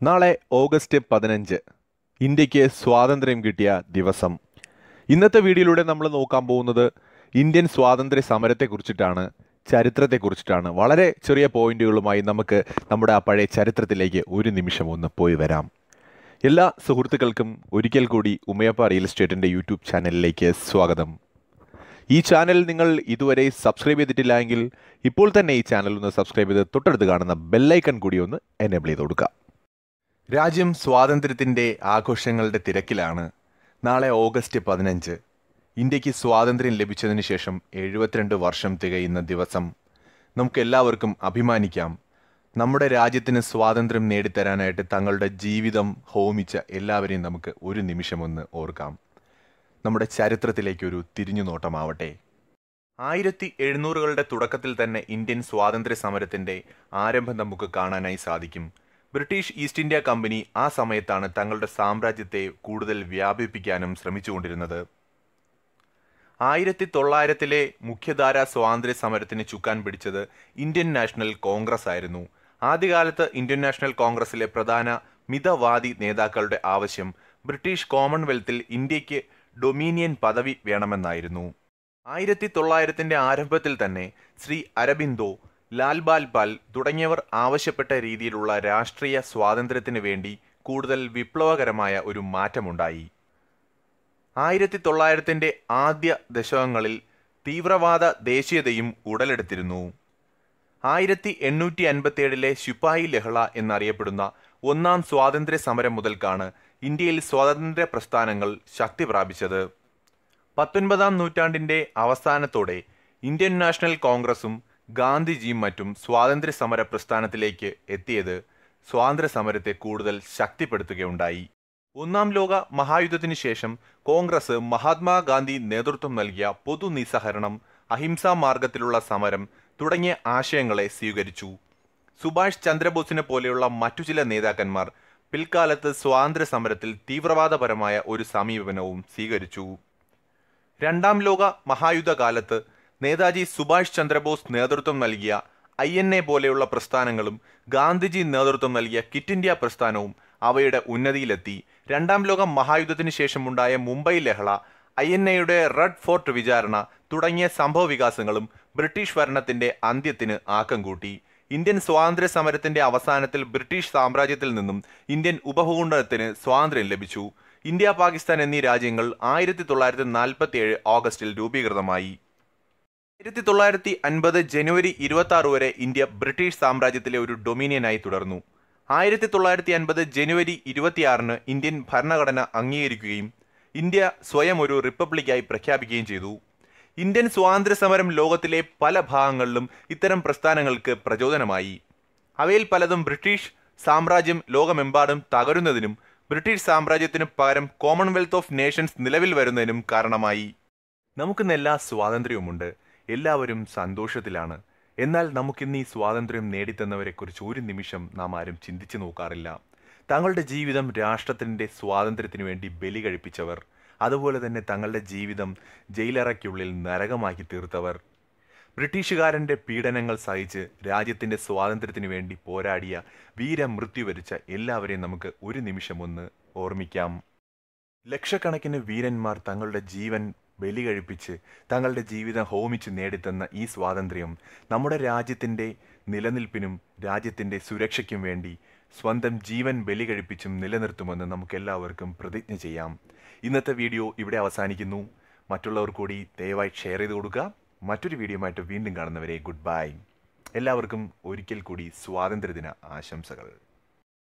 നാളെ ഓഗസ്റ്റ് പതിനഞ്ച് ഇന്ത്യക്ക് സ്വാതന്ത്ര്യം കിട്ടിയ ദിവസം ഇന്നത്തെ വീഡിയോയിലൂടെ നമ്മൾ നോക്കാൻ പോകുന്നത് ഇന്ത്യൻ സ്വാതന്ത്ര്യ സമരത്തെക്കുറിച്ചിട്ടാണ് ചരിത്രത്തെക്കുറിച്ചിട്ടാണ് വളരെ ചെറിയ പോയിന്റുകളുമായി നമുക്ക് നമ്മുടെ ആ പഴയ ചരിത്രത്തിലേക്ക് ഒരു നിമിഷം ഒന്ന് പോയി വരാം എല്ലാ സുഹൃത്തുക്കൾക്കും ഒരിക്കൽ കൂടി ഉമയപ്പ റിയൽ എസ്റ്റേറ്റിൻ്റെ യൂട്യൂബ് ചാനലിലേക്ക് സ്വാഗതം ഈ ചാനൽ നിങ്ങൾ ഇതുവരെ സബ്സ്ക്രൈബ് ചെയ്തിട്ടില്ല എങ്കിൽ ഇപ്പോൾ തന്നെ ഈ ചാനൽ ഒന്ന് സബ്സ്ക്രൈബ് ചെയ്ത് തൊട്ടടുത്ത് കാണുന്ന ബെല്ലൈക്കൺ കൂടി ഒന്ന് എനേബിൾ ചെയ്ത് കൊടുക്കുക രാജ്യം സ്വാതന്ത്ര്യത്തിൻ്റെ ആഘോഷങ്ങളുടെ തിരക്കിലാണ് നാളെ ഓഗസ്റ്റ് പതിനഞ്ച് ഇന്ത്യക്ക് സ്വാതന്ത്ര്യം ലഭിച്ചതിന് ശേഷം എഴുപത്തിരണ്ട് വർഷം തികയുന്ന ദിവസം നമുക്ക് എല്ലാവർക്കും അഭിമാനിക്കാം നമ്മുടെ രാജ്യത്തിന് സ്വാതന്ത്ര്യം നേടിത്തരാനായിട്ട് തങ്ങളുടെ ജീവിതം ഹോമിച്ച എല്ലാവരെയും നമുക്ക് ഒരു നിമിഷം ഒന്ന് ഓർക്കാം നമ്മുടെ ചരിത്രത്തിലേക്കൊരു തിരിഞ്ഞുനോട്ടമാവട്ടെ ആയിരത്തി എഴുന്നൂറുകളുടെ തുടക്കത്തിൽ തന്നെ ഇന്ത്യൻ സ്വാതന്ത്ര്യ സമരത്തിന്റെ ആരംഭം നമുക്ക് കാണാനായി സാധിക്കും ബ്രിട്ടീഷ് ഈസ്റ്റ് ഇന്ത്യ കമ്പനി ആ സമയത്താണ് തങ്ങളുടെ സാമ്രാജ്യത്തെ കൂടുതൽ വ്യാപിപ്പിക്കാനും ശ്രമിച്ചുകൊണ്ടിരുന്നത് ആയിരത്തി തൊള്ളായിരത്തിലെ മുഖ്യധാര സ്വാതന്ത്ര്യ സമരത്തിന് ചുക്കാൻ പിടിച്ചത് ഇന്ത്യൻ നാഷണൽ കോൺഗ്രസ് ആയിരുന്നു ആദ്യകാലത്ത് ഇന്ത്യൻ നാഷണൽ കോൺഗ്രസിലെ പ്രധാന മിതവാദി നേതാക്കളുടെ ആവശ്യം ബ്രിട്ടീഷ് കോമൺവെൽത്തിൽ ഇന്ത്യക്ക് ഡൊമീനിയൻ പദവി വേണമെന്നായിരുന്നു ആയിരത്തി തൊള്ളായിരത്തിന്റെ ആരംഭത്തിൽ തന്നെ ശ്രീ അരബിന്ദോ ലാൽ ബാൽ പാൽ തുടങ്ങിയവർ ആവശ്യപ്പെട്ട രീതിയിലുള്ള രാഷ്ട്രീയ സ്വാതന്ത്ര്യത്തിന് വേണ്ടി കൂടുതൽ വിപ്ലവകരമായ ഒരു മാറ്റമുണ്ടായി ആയിരത്തി തൊള്ളായിരത്തിന്റെ ആദ്യ ദശകങ്ങളിൽ തീവ്രവാദ ദേശീയതയും ഉടലെടുത്തിരുന്നു ആയിരത്തി എണ്ണൂറ്റി അൻപത്തിയേഴിലെ ശിപ്പായി ലഹള എന്നറിയപ്പെടുന്ന ഒന്നാം സ്വാതന്ത്ര്യ സമരം മുതൽക്കാണ് ഇന്ത്യയിൽ സ്വാതന്ത്ര്യ പ്രസ്ഥാനങ്ങൾ ശക്തി പ്രാപിച്ചത് പത്തൊൻപതാം നൂറ്റാണ്ടിന്റെ അവസാനത്തോടെ ഇന്ത്യൻ നാഷണൽ കോൺഗ്രസും ഗാന്ധിജിയും മറ്റും സ്വാതന്ത്ര്യ സമര പ്രസ്ഥാനത്തിലേക്ക് എത്തിയത് സ്വാതന്ത്ര്യ സമരത്തെ കൂടുതൽ ശക്തിപ്പെടുത്തുകയുണ്ടായി ഒന്നാം ലോക മഹായുദ്ധത്തിനു ശേഷം കോൺഗ്രസ് മഹാത്മാഗാന്ധി നേതൃത്വം നൽകിയ പൊതു നിസ്സഹരണം അഹിംസാ മാർഗത്തിലുള്ള സമരം തുടങ്ങിയ ആശയങ്ങളെ സ്വീകരിച്ചു സുഭാഷ് ചന്ദ്രബോസിനെ പോലെയുള്ള മറ്റു ചില നേതാക്കന്മാർ പിൽക്കാലത്ത് സ്വാതന്ത്ര്യ സമരത്തിൽ തീവ്രവാദപരമായ ഒരു സമീപനവും സ്വീകരിച്ചു രണ്ടാം ലോക മഹായുദ്ധകാലത്ത് നേതാജി സുഭാഷ് ചന്ദ്രബോസ് നേതൃത്വം നൽകിയ ഐ എൻ എ പോലെയുള്ള പ്രസ്ഥാനങ്ങളും ഗാന്ധിജി നേതൃത്വം നൽകിയ കിറ്റ് ഇന്ത്യ പ്രസ്ഥാനവും അവയുടെ ഉന്നതിയിലെത്തി രണ്ടാം ലോക മഹായുദ്ധത്തിന് ശേഷമുണ്ടായ മുംബൈ ലഹള ഐ എൻ എയുടെ റെഡ് ഫോർട്ട് വിചാരണ തുടങ്ങിയ സംഭവ വികാസങ്ങളും ബ്രിട്ടീഷ് ഭരണത്തിന്റെ അന്ത്യത്തിന് ആക്കം കൂട്ടി ഇന്ത്യൻ സ്വാതന്ത്ര്യ സമരത്തിന്റെ അവസാനത്തിൽ ബ്രിട്ടീഷ് സാമ്രാജ്യത്തിൽ നിന്നും ഇന്ത്യൻ ഉപഭൂഖണ്ഡത്തിന് സ്വാതന്ത്ര്യം ലഭിച്ചു ഇന്ത്യ പാകിസ്ഥാൻ എന്നീ രാജ്യങ്ങൾ ആയിരത്തി തൊള്ളായിരത്തി നാൽപ്പത്തി ഏഴ് ഓഗസ്റ്റിൽ രൂപീകൃതമായി ആയിരത്തി തൊള്ളായിരത്തി അൻപത് ജനുവരി ഇരുപത്തി ആറ് വരെ ഇന്ത്യ ബ്രിട്ടീഷ് സാമ്രാജ്യത്തിലെ ഒരു ഡൊമീനിയനായി തുടർന്നു ആയിരത്തി തൊള്ളായിരത്തി അൻപത് ജനുവരി ഇരുപത്തിയാറിന് ഇന്ത്യൻ ഭരണഘടന അംഗീകരിക്കുകയും ഇന്ത്യ സ്വയം ഒരു റിപ്പബ്ലിക്കായി പ്രഖ്യാപിക്കുകയും ചെയ്തു ഇന്ത്യൻ സ്വാതന്ത്ര്യ സമരം ലോകത്തിലെ പല ഭാഗങ്ങളിലും ഇത്തരം പ്രസ്ഥാനങ്ങൾക്ക് പ്രചോദനമായി അവയിൽ പലതും ബ്രിട്ടീഷ് സാമ്രാജ്യം ലോകമെമ്പാടും തകരുന്നതിനും ബ്രിട്ടീഷ് സാമ്രാജ്യത്തിനു പകരം കോമൺവെൽത്ത് ഓഫ് നേഷൻസ് നിലവിൽ വരുന്നതിനും കാരണമായി നമുക്കിന്ന് എല്ലാ സ്വാതന്ത്ര്യവുമുണ്ട് എല്ലാവരും സന്തോഷത്തിലാണ് എന്നാൽ നമുക്കിന്ന് ഈ സ്വാതന്ത്ര്യം നേടിത്തന്നവരെക്കുറിച്ച് ഒരു നിമിഷം നാം ആരും ചിന്തിച്ചു നോക്കാറില്ല തങ്ങളുടെ ജീവിതം രാഷ്ട്രത്തിൻ്റെ സ്വാതന്ത്ര്യത്തിനു വേണ്ടി ബലി കഴിപ്പിച്ചവർ അതുപോലെ തന്നെ തങ്ങളുടെ ജീവിതം ജയിലറയ്ക്കുള്ളിൽ നരകമാക്കി തീർത്തവർ ബ്രിട്ടീഷുകാരൻ്റെ പീഡനങ്ങൾ സഹിച്ച് രാജ്യത്തിൻ്റെ സ്വാതന്ത്ര്യത്തിനു വേണ്ടി പോരാടിയ വീരമൃത്യു വരിച്ച എല്ലാവരെയും നമുക്ക് ഒരു നിമിഷം ഒന്ന് ഓർമ്മിക്കാം ലക്ഷക്കണക്കിന് വീരന്മാർ തങ്ങളുടെ ജീവൻ ബലി കഴിപ്പിച്ച് തങ്ങളുടെ ജീവിതം ഹോമിച്ച് നേടിത്തന്ന ഈ സ്വാതന്ത്ര്യം നമ്മുടെ രാജ്യത്തിൻ്റെ നിലനിൽപ്പിനും രാജ്യത്തിൻ്റെ സുരക്ഷയ്ക്കും വേണ്ടി സ്വന്തം ജീവൻ ബലി കഴിപ്പിച്ചും നിലനിർത്തുമെന്ന് നമുക്കെല്ലാവർക്കും പ്രതിജ്ഞ ചെയ്യാം ഇന്നത്തെ വീഡിയോ ഇവിടെ അവസാനിക്കുന്നു മറ്റുള്ളവർ കൂടി ദയവായി ഷെയർ ചെയ്ത് കൊടുക്കുക മറ്റൊരു വീഡിയോയുമായിട്ട് വീണ്ടും കാണുന്നവരെ ഗുഡ് ബൈ എല്ലാവർക്കും ഒരിക്കൽ കൂടി സ്വാതന്ത്ര്യദിന ആശംസകൾ